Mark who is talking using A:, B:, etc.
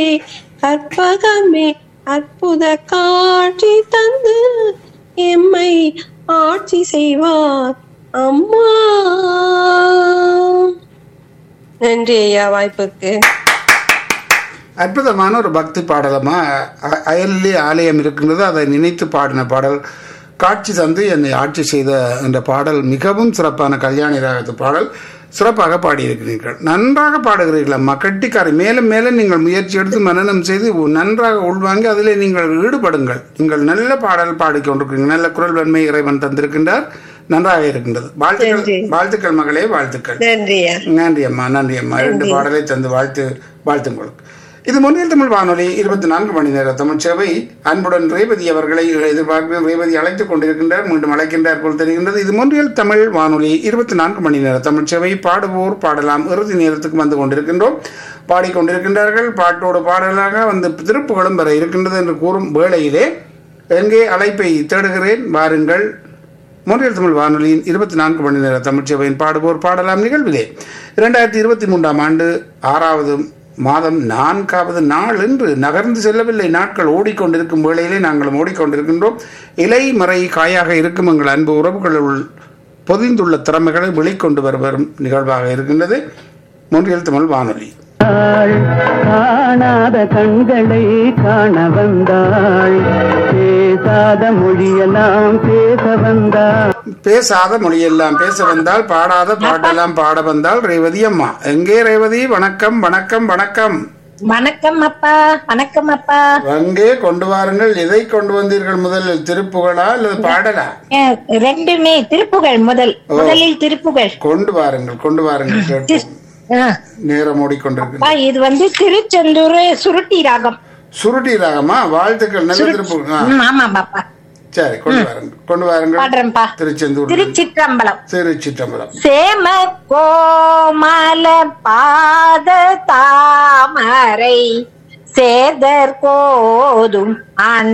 A: கற்பகமே அற்புத காட்சி தந்து எம்மை ஆட்சி செய்வார் அம்மா நன்றி ஐயா வாய்ப்புக்கு
B: அற்புதமான ஒரு பக்தி பாடலமா அ- அயலிலே ஆலயம் இருக்கின்றது அதை நினைத்து பாடின பாடல் காட்சி தந்து என்னை ஆட்சி செய்த என்ற பாடல் மிகவும் சிறப்பான கல்யாணி ராகத்து பாடல் சிறப்பாக பாடியிருக்கிறீர்கள் நன்றாக பாடுகிறீர்கள் அம்மா கட்டிக்காரி மேலும் மேலும் நீங்கள் முயற்சி எடுத்து மனனம் செய்து உ- நன்றாக உள்வாங்கி அதிலே நீங்கள் ஈடுபடுங்கள் நீங்கள் நல்ல பாடல் பாடிக்கொண்டிருக்கிறீர்கள் நல்ல குரல் வன்மை இறைவன் தந்திருக்கின்றார் நன்றாக இருக்கின்றது வாழ்த்துக்கள் வாழ்த்துக்கள் மகளே வாழ்த்துக்கள்
A: நன்றி ஐயா
B: நன்றி அம்மா நன்றி அம்மா ரெண்டு பாடலை தந்து வாழ்த்து வாழ்த்துங்கள் இது முன்னில் தமிழ் வானொலி இருபத்தி நான்கு மணி நேர தமிழ் சேவை அன்புடன் ரேவதி அவர்களை எதிர்பார்க்க ரேவதி அழைத்துக் கொண்டிருக்கின்றார் மீண்டும் அழைக்கின்றார் போல் தெரிகின்றது இது முன்னில் தமிழ் வானொலி இருபத்தி நான்கு மணி நேர தமிழ் சேவை பாடுவோர் பாடலாம் இறுதி நேரத்துக்கு வந்து கொண்டிருக்கின்றோம் பாடிக்கொண்டிருக்கின்றார்கள் பாட்டோடு பாடலாக வந்து திருப்புகளும் வர இருக்கின்றது என்று கூறும் வேளையிலே எங்கே அழைப்பை தேடுகிறேன் வாருங்கள் மொழியல் தமிழ் வானொலியின் இருபத்தி நான்கு மணி நேர தமிழ்ச்சபையின் பாடுவோர் பாடலாம் நிகழ்விலே இரண்டாயிரத்தி இருபத்தி மூன்றாம் ஆண்டு ஆறாவது மாதம் நான்காவது நாள் என்று நகர்ந்து செல்லவில்லை நாட்கள் ஓடிக்கொண்டிருக்கும் வேளையிலே நாங்களும் ஓடிக்கொண்டிருக்கின்றோம் இலை மறை காயாக இருக்கும் எங்கள் அன்பு உறவுகளுள் பொதிந்துள்ள திறமைகளை வெளிக்கொண்டு வர வரும் நிகழ்வாக இருக்கின்றது மொழியல் தமிழ் வானொலி
C: வந்தாள் காணாத கண்களை காண வந்தாள் பேசாத மொழியெல்லாம் பேச வந்தாள்
B: பேசாத மொழியெல்லாம் பேச வந்தால் பாடாத பாட்டெல்லாம் பாட வந்தால் ரேவதி அம்மா எங்கே ரேவதி வணக்கம் வணக்கம் வணக்கம்
D: வணக்கம் அப்பா வணக்கம் அப்பா
B: அங்கே கொண்டு வாருங்கள் எதை கொண்டு வந்தீர்கள் முதலில் திருப்புகழா அல்லது பாடலா
D: அஹ், ரெண்டுமே திருப்புகழ் முதல் முதலில் திருப்புகழ்
B: கொண்டு வாருங்கள் கொண்டு வாருங்கள் கேட்போம்
D: அஹ்,
B: நேரம் ஓடிக்கொண்டிருக்கு
D: அப்பா இது வந்து திருச்செந்தூர் சுருட்டி ராகம்
B: சுருட்டி ராகமா வாழ்த்துக்கள் நல்ல திருப்புகழ் ஆ,
D: ம், ஆமாம் பாப்பா
B: சரி கொண்டு வாருங்கள் கொண்டு வாருங்கள்
D: பாடுறேன்பா
B: திருச்செந்தூர்
D: திருச்சிற்றம்பலம்
B: திருச்சிற்றம்பலம்
D: சேம கோமல பாத தாமரை சேதர் கோதும் அண